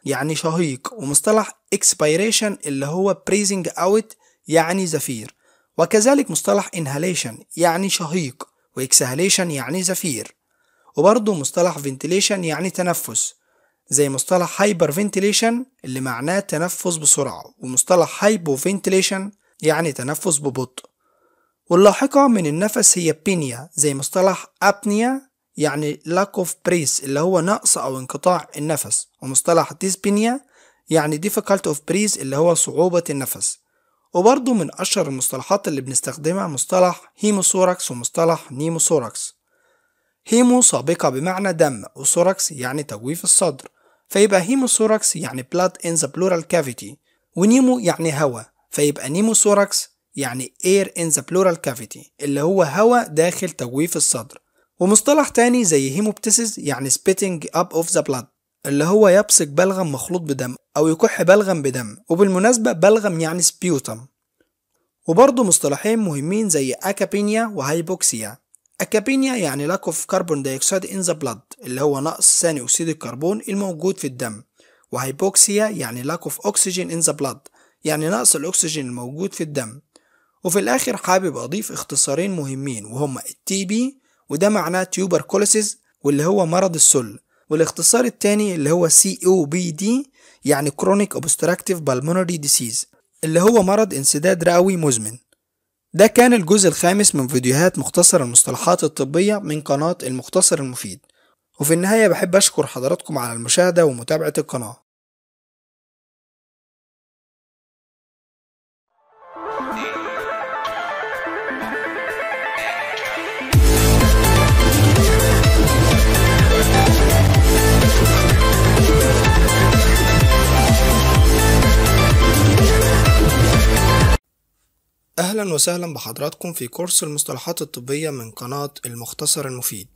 يعني شهيق ومصطلح expiration اللي هو breathing out يعني زفير وكذلك مصطلح inhalation يعني شهيق و exhalation يعني زفير وبرضه مصطلح ventilation يعني تنفس زي مصطلح hyperventilation اللي معناه تنفس بسرعة ومصطلح hypoventilation يعني تنفس ببطء واللاحقة من النفس هي بينيا زي مصطلح apnea يعني lack of breath اللي هو نقص أو انقطاع النفس ومصطلح dyspnea يعني difficult of breath اللي هو صعوبة النفس وبرضه من أشهر المصطلحات اللي بنستخدمها مصطلح هيموثوركس ومصطلح نيموثوركس هيمو سابقة بمعنى دم وثوركس يعني تجويف الصدر فيبقى هيموثوركس يعني blood in the pleural cavity ونيمو يعني هوا فيبقى نيموثوركس يعني air in the pleural cavity اللي هو هوا داخل تجويف الصدر ومصطلح تاني زي هيموبتسيس يعني spitting up of the blood اللي هو يبصق بلغم مخلوط بدم أو يكح بلغم بدم وبالمناسبة بلغم يعني سبيوتم وبرضه مصطلحين مهمين زي أكابينيا وهايبوكسيا أكابينيا يعني lack of carbon dioxide in the blood اللي هو نقص ثاني أكسيد الكربون الموجود في الدم وهايبوكسيا يعني lack of oxygen in the blood يعني نقص الأكسجين الموجود في الدم وفي الآخر حابب أضيف اختصارين مهمين وهما التي بي وده معناه تيوبركوليسيس واللي هو مرض السل والاختصار التاني اللي هو سي او بي دي يعني Chronic Obstructive Pulmonary Disease اللي هو مرض انسداد رئوي مزمن ده كان الجزء الخامس من فيديوهات مختصر المصطلحات الطبية من قناة المختصر المفيد وفي النهاية بحب أشكر حضراتكم على المشاهدة ومتابعة القناة أهلا وسهلا بحضراتكم في كورس المصطلحات الطبية من قناة المختصر المفيد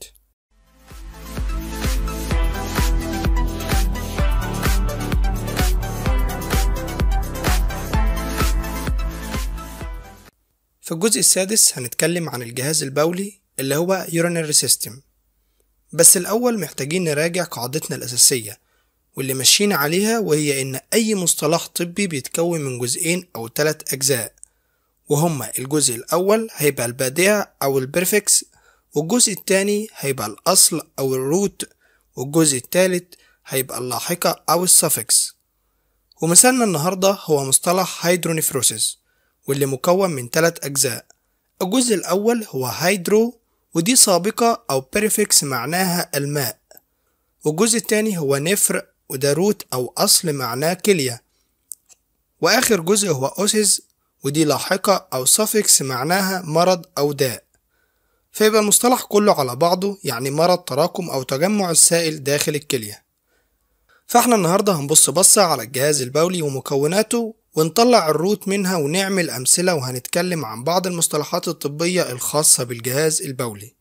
في الجزء السادس هنتكلم عن الجهاز البولي اللي هو urinary system بس الأول محتاجين نراجع قاعدتنا الأساسية واللي ماشيين عليها وهي إن أي مصطلح طبي بيتكون من جزئين أو ثلاث أجزاء وهما الجزء الأول هيبقى البادئة أو البرفكس والجزء التاني هيبقى الأصل أو الروت والجزء التالت هيبقى اللاحقة أو السفكس ومثالنا النهاردة هو مصطلح هيدرونيفروسيس واللي مكون من ثلاث أجزاء الجزء الأول هو هيدرو ودي سابقة أو بريفكس معناها الماء والجزء التاني هو نفر وده روت أو أصل معناه كلية وآخر جزء هو أوسيس ودي لاحقة أو suffix معناها مرض أو داء فيبقى المصطلح كله على بعضه يعني مرض تراكم أو تجمع السائل داخل الكلية فاحنا النهاردة هنبص بصة على الجهاز البولي ومكوناته ونطلع الروت منها ونعمل أمثلة وهنتكلم عن بعض المصطلحات الطبية الخاصة بالجهاز البولي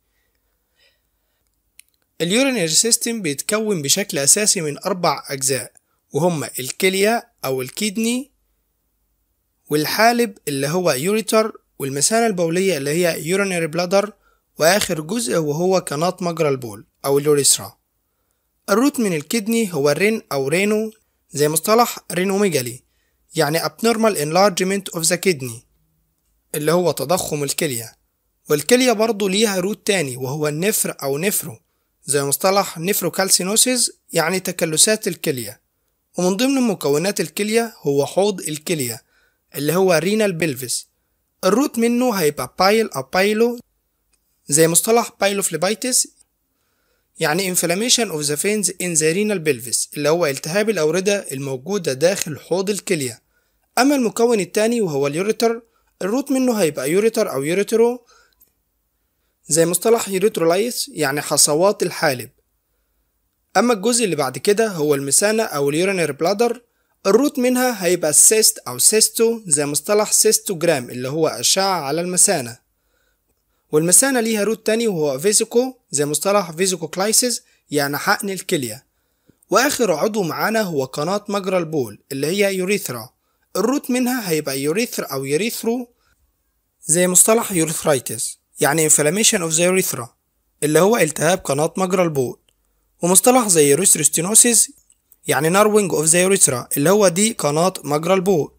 اليورينري سيستم بيتكون بشكل أساسي من أربع أجزاء وهما الكلية أو الكيدني والحالب اللي هو يوريتر والمثانة البولية اللي هي يورينري بلادر وآخر جزء وهو قناة مجرى البول أو اليوريثرا الروت من الكدني هو الرين أو رينو زي مصطلح رينوميجالي يعني abnormal enlargement of the kidney اللي هو تضخم الكلية والكلية برضو ليها روت تاني وهو النفر أو نفرو زي مصطلح نفروكالسينوسيس يعني تكلسات الكلية ومن ضمن مكونات الكلية هو حوض الكلية اللي هو رينال بلفس الروت منه هيبقى بايل أو بايلو زي مصطلح بايلوفليبايتس يعني inflammation of the veins in the renal pelvis اللي هو التهاب الأوردة الموجودة داخل حوض الكلية أما المكون التاني وهو اليوريتر الروت منه هيبقى يوريتر أو يوريترو زي مصطلح يوريترولايس يعني حصوات الحالب أما الجزء اللي بعد كده هو المثانة أو اليورينري بلادر الروت منها هيبقى السيست أو سيستو زي مصطلح سيستوجرام اللي هو أشعة على المثانة والمثانة ليها روت تاني وهو فيزيكو زي مصطلح فيزيكوكلايسيس يعني حقن الكلية وآخر عضو معانا هو قناة مجرى البول اللي هي يوريثرا الروت منها هيبقى يوريثر أو يوريثرو زي مصطلح يوريثرايتس يعني inflammation of the urethra اللي هو التهاب قناة مجرى البول ومصطلح زي يوريثروستينوسيس يعني narrowing of the urethra اللي هو دي قناة مجرى البول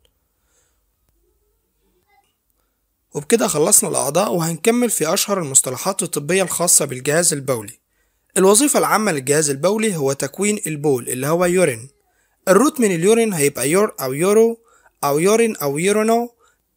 وبكده خلصنا الأعضاء وهنكمل في أشهر المصطلحات الطبية الخاصة بالجهاز البولي الوظيفة العامة للجهاز البولي هو تكوين البول اللي هو يورين الروت من اليورين هيبقى يور أو يورو أو يورين أو يورونو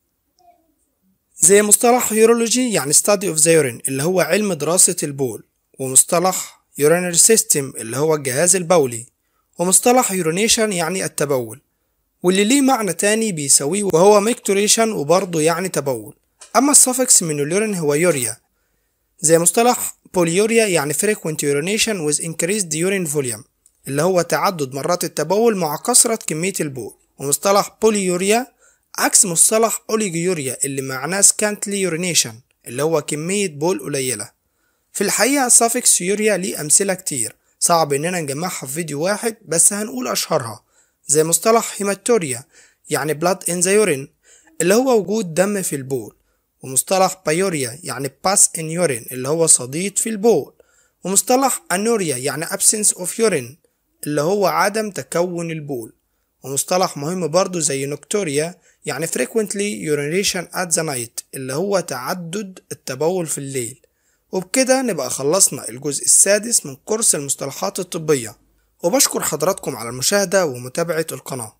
زي مصطلح يورولوجي يعني study of the urine اللي هو علم دراسة البول ومصطلح urinary system اللي هو الجهاز البولي ومصطلح urination يعني التبول واللي ليه معنى تاني بيساويه وهو ميكتوريشن وبرضه يعني تبول أما السفكس من اليورين هو يوريا زي مصطلح بوليوريا يعني frequent urination with increased urine volume اللي هو تعدد مرات التبول مع كثرة كمية البول ومصطلح بوليوريا عكس مصطلح أوليجيوريا اللي معناه scantily urination اللي هو كمية بول قليلة في الحقيقة suffix يوريا ليه أمثلة كتير صعب إننا نجمعها في فيديو واحد بس هنقول أشهرها زي مصطلح هيماتوريا يعني blood in the urine اللي هو وجود دم في البول ومصطلح بايوريا يعني pass in urine اللي هو صديد في البول ومصطلح أنوريا يعني absence of urine اللي هو عدم تكون البول ومصطلح مهم برضو زي نوكتوريا يعني frequently urination at the night اللي هو تعدد التبول في الليل وبكده نبقى خلصنا الجزء السادس من كورس المصطلحات الطبية وبشكر حضراتكم على المشاهدة ومتابعة القناة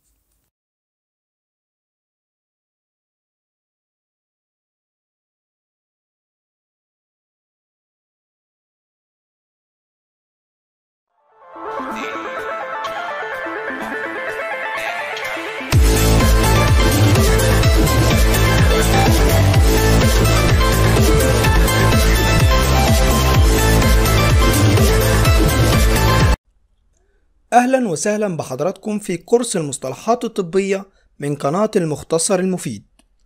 أهلا وسهلا بحضراتكم في كورس المصطلحات الطبية من قناة المختصر المفيد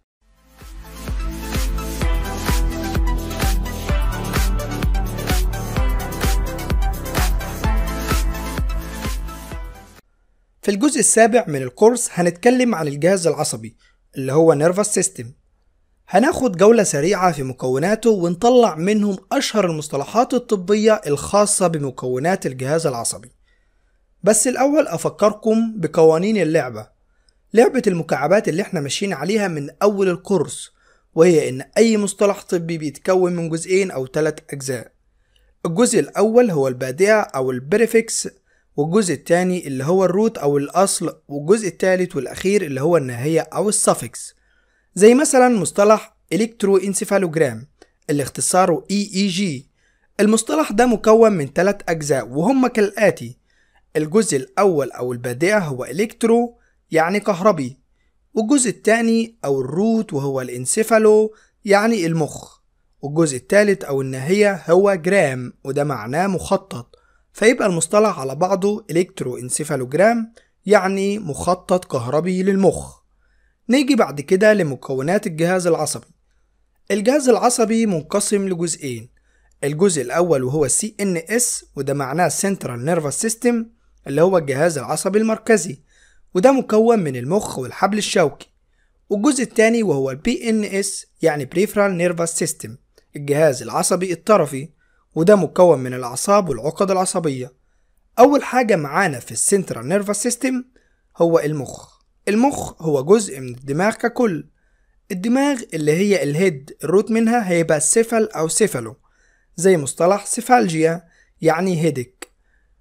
في الجزء السابع من الكورس هنتكلم عن الجهاز العصبي اللي هو نيرفس سيستم هناخد جولة سريعة في مكوناته ونطلع منهم أشهر المصطلحات الطبية الخاصة بمكونات الجهاز العصبي بس الأول أفكركم بقوانين اللعبة لعبة المكعبات اللي احنا ماشيين عليها من أول الكورس وهي إن أي مصطلح طبي بيتكون من جزئين أو ثلاث أجزاء الجزء الأول هو البادئة أو البريفكس والجزء الثاني اللي هو الروت أو الأصل والجزء الثالث والأخير اللي هو النهاية أو السفكس زي مثلا مصطلح إلكترو انسيفالوجرام اللي اختصاره EEG المصطلح ده مكون من ثلاث أجزاء وهم كالآتي الجزء الأول أو البادئة هو إلكترو يعني كهربي والجزء الثاني أو الروت وهو الانسيفالو يعني المخ والجزء الثالث أو الناهية هو جرام وده معناه مخطط فيبقى المصطلح على بعضه إلكترو انسيفالوجرام يعني مخطط كهربي للمخ نيجي بعد كده لمكونات الجهاز العصبي الجهاز العصبي منقسم لجزئين الجزء الأول وهو CNS وده معناه Central Nervous System اللي هو الجهاز العصبي المركزي وده مكون من المخ والحبل الشوكي والجزء الثاني وهو ال PNS يعني Peripheral Nervous System الجهاز العصبي الطرفي وده مكون من الأعصاب والعقد العصبية أول حاجة معانا في السنترال نيرفس سيستم هو المخ المخ هو جزء من الدماغ ككل الدماغ اللي هي الهيد الروت منها هيبقى سيفل أو سيفالو زي مصطلح سيفالجيا يعني هيدك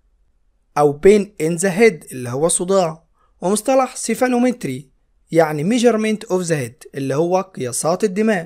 أو بين in the head اللي هو صداع ومصطلح سيفالومتري يعني measurement of the head اللي هو قياسات الدماغ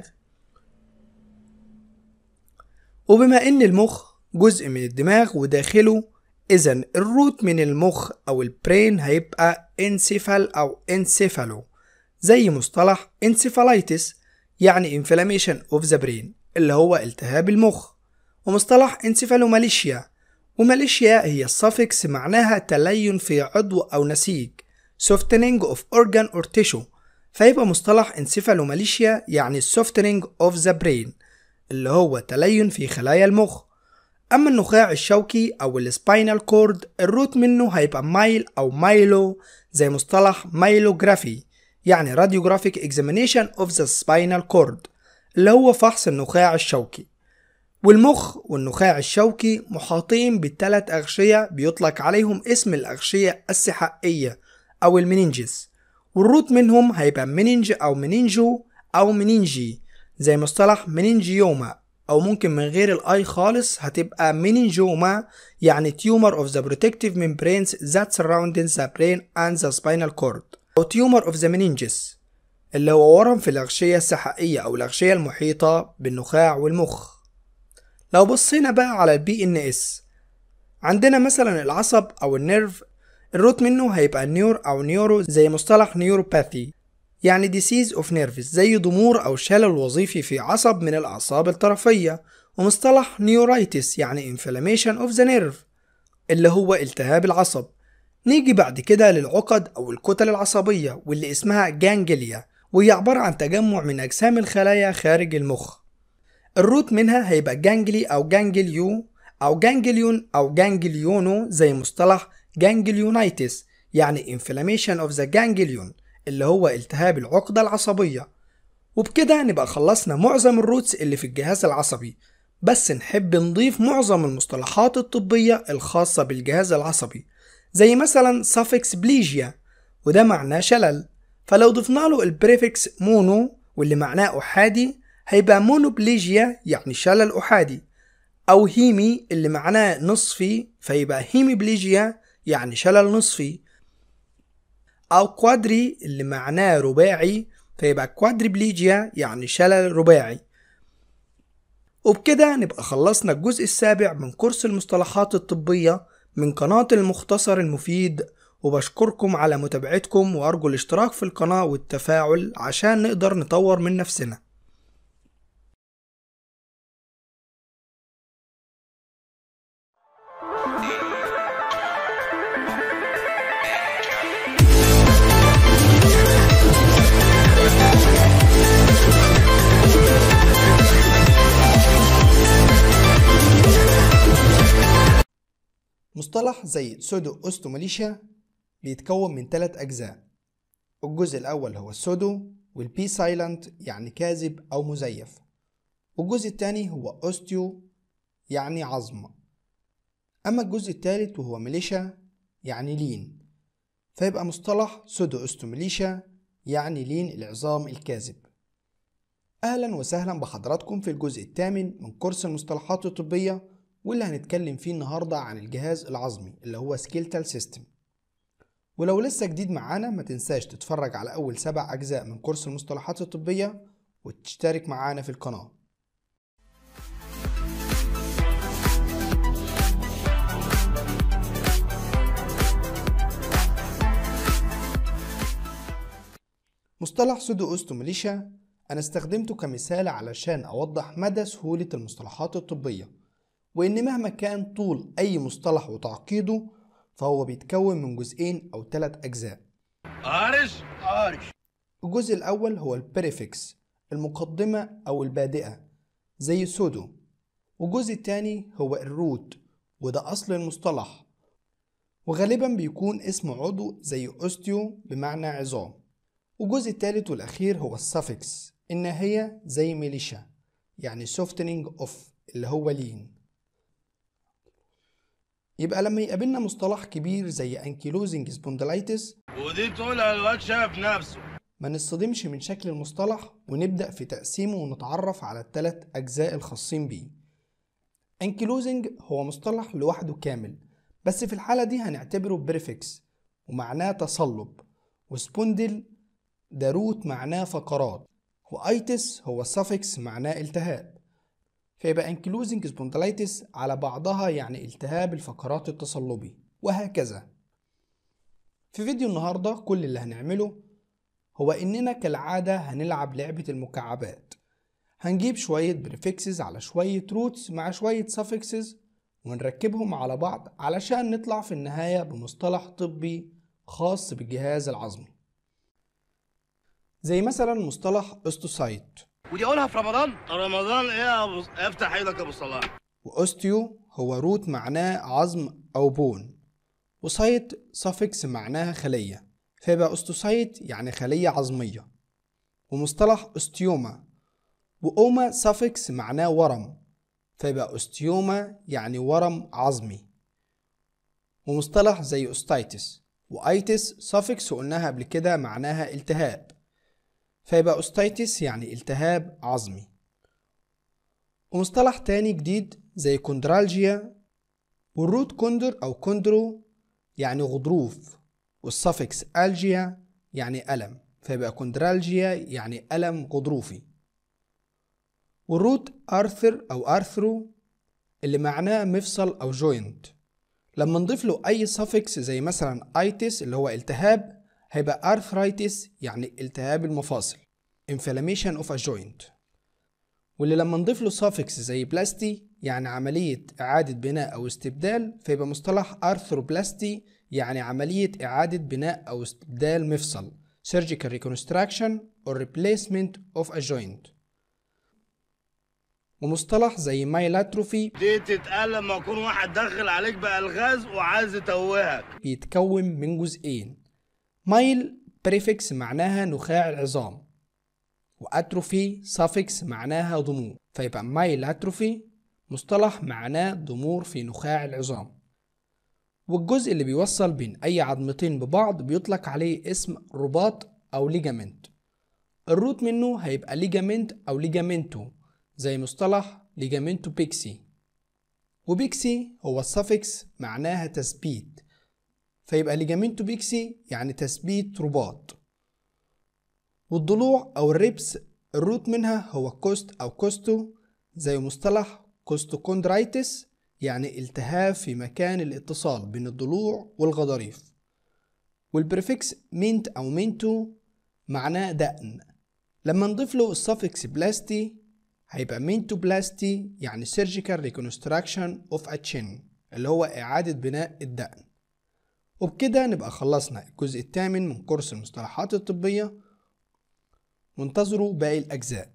وبما إن المخ جزء من الدماغ وداخله إذا الروت من المخ أو البرين هيبقى انسيفال أو انسيفالو زي مصطلح انسيفالايتس يعني inflammation of the brain اللي هو التهاب المخ ومصطلح انسيفالوماليشيا وماليشيا هي السفكس معناها تلين في عضو أو نسيج softening of organ or tissue فيبقى مصطلح انسيفالوماليشيا يعني softening of the brain اللي هو تلين في خلايا المخ أما النخاع الشوكي أو السباينال كورد الروت منه هيبقى مايل أو مايلو زي مصطلح مايلوجرافي يعني radiographic examination of the spinal cord اللي هو فحص النخاع الشوكي والمخ والنخاع الشوكي محاطين بالثلاث أغشية بيطلق عليهم اسم الأغشية السحائية أو المننجز والروت منهم هيبقى مننج أو مننجو أو مننجي زي مصطلح مننجيوما أو ممكن من غير الأي خالص هتبقى مننجوما يعني tumor of the protective membranes that surrounding the brain and the spinal cord أو tumor of the meninges اللي هو ورم في الأغشية السحائية أو الأغشية المحيطة بالنخاع والمخ لو بصينا بقى على البي ان اس عندنا مثلا العصب أو النيرف الروت منه هيبقى نيور أو نيورو زي مصطلح نيوروباثي يعني disease of nerves زي ضمور أو شلل وظيفي في عصب من الأعصاب الطرفية ومصطلح نيورايتس يعني inflammation of the nerve اللي هو التهاب العصب نيجي بعد كده للعقد أو الكتل العصبية واللي اسمها جانجليا وهي عبارة عن تجمع من أجسام الخلايا خارج المخ الروت منها هيبقى جانجلي أو جانجليو أو جانجليون أو جانجليونو زي مصطلح جانجليونايتس يعني inflammation of the ganglion اللي هو التهاب العقدة العصبية وبكده نبقى خلصنا معظم الروتس اللي في الجهاز العصبي بس نحب نضيف معظم المصطلحات الطبية الخاصة بالجهاز العصبي زي مثلا suffix بليجيا وده معناه شلل فلو ضفنا له البريفكس مونو واللي معناه أحادي هيبقى مونوبليجيا يعني شلل أحادي أو هيمي اللي معناه نصفي فيبقى هيميبليجيا يعني شلل نصفي أو كوادري اللي معناه رباعي فيبقى كوادريبليجيا يعني شلل رباعي وبكده نبقى خلصنا الجزء السابع من كورس المصطلحات الطبية من قناة المختصر المفيد وبشكركم على متابعتكم وأرجو الاشتراك في القناة والتفاعل عشان نقدر نطور من نفسنا مصطلح زي سودو أوستوماليشيا بيتكون من ثلاث أجزاء الجزء الأول هو السودو والبي سايلنت يعني كاذب أو مزيف والجزء الثاني هو أوستيو يعني عظم أما الجزء الثالث وهو ميليشا يعني لين فيبقى مصطلح سودو أوستوماليشيا يعني لين العظام الكاذب أهلا وسهلا بحضراتكم في الجزء الثامن من كورس المصطلحات الطبية واللي هنتكلم فيه النهاردة عن الجهاز العظمي اللي هو سكيلتال سيستم ولو لسه جديد معانا ما تنساش تتفرج على أول سبع أجزاء من كورس المصطلحات الطبية وتشترك معانا في القناة مصطلح سودو أوستوميليشيا أنا استخدمته كمثال علشان أوضح مدى سهولة المصطلحات الطبية وإن مهما كان طول أي مصطلح وتعقيده فهو بيتكون من جزئين أو ثلاث أجزاء عارش عارش الجزء الأول هو البريفكس المقدمة أو البادئة زي سودو والجزء الثاني هو الروت وده أصل المصطلح وغالبا بيكون اسم عضو زي أوستيو بمعنى عظام والجزء الثالث والأخير هو السافكس النهاية زي ميليشا يعني softening of اللي هو لين يبقى لما يقابلنا مصطلح كبير زي انكيلوزنج سبوندلايتس ودي تقولها الواد شاف نفسه ما نصطدمش من شكل المصطلح ونبدأ في تقسيمه ونتعرف على الثلاث أجزاء الخاصين بيه انكيلوزنج هو مصطلح لوحده كامل بس في الحالة دي هنعتبره بريفكس ومعناه تصلب وسبوندل ده روت معناه فقرات وايتس هو suffix معناه التهاب فيبقى انكلوزنج سبوندلايتس على بعضها يعني التهاب الفقرات التصلبي وهكذا في فيديو النهاردة كل اللي هنعمله هو إننا كالعادة هنلعب لعبة المكعبات هنجيب شوية بريفكسز على شوية روتس مع شوية suffixes ونركبهم على بعض علشان نطلع في النهاية بمصطلح طبي خاص بالجهاز العظمي زي مثلا مصطلح استوسايت ودي اقولها في رمضان رمضان ايه يا ابو افتح ايدك يا ابو صلاح وأوستيو هو روت معناه عظم أو بون وسايت سافكس معناها خلية فيبقى أستوسايت يعني خلية عظمية ومصطلح أستيوما وأوما سافكس معناه ورم فيبقى أوستيوما يعني ورم عظمي ومصطلح زي أوستايتس وأيتس suffix وقلناها قبل كده معناها التهاب فيبقى أوستايتس يعني التهاب عظمي ومصطلح تاني جديد زي كوندرالجيا والروت كوندر أو كوندرو يعني غضروف والسفكس ألجيا يعني ألم فيبقى كوندرالجيا يعني ألم غضروفي والروت أرثر أو أرثرو اللي معناه مفصل أو جوينت لما نضيف له أي suffix زي مثلا ايتس اللي هو التهاب هيبقى arthritis يعني التهاب المفاصل inflammation of a joint واللي لما نضيف له suffix زي بلاستي يعني عملية إعادة بناء أو استبدال فيبقى مصطلح أرثروبلاستي يعني عملية إعادة بناء أو استبدال مفصل surgical reconstruction or replacement of a joint ومصطلح زي مايلاتروفي دي تتقال لما يكون واحد داخل عليك بألغاز وعايز يتوهك بيتكون من جزئين مايل بريفكس معناها نخاع العظام واتروفي suffix معناها ضمور فيبقى مايل اتروفي مصطلح معناه ضمور في نخاع العظام والجزء اللي بيوصل بين أي عظمتين ببعض بيطلق عليه اسم رباط أو ليجامنت الروت منه هيبقى ليجامنت أو ليجامنتو زي مصطلح ليجامنتو بيكسي وبيكسي هو السفكس معناها تثبيت فيبقى ليجامنتو بيكسي يعني تثبيت رباط والضلوع أو الريبس الروت منها هو كوست أو كوستو زي مصطلح كوستوكوندرايتس يعني التهاب في مكان الاتصال بين الضلوع والغضاريف والبريفكس مينت أو مينتو معناه دقن لما نضيف له السفكس بلاستي هيبقى مينتو بلاستي يعني surgical reconstruction of a chin اللي هو إعادة بناء الدقن وبكده نبقى خلصنا الجزء الثامن من كورس المصطلحات الطبية وانتظروا باقي الأجزاء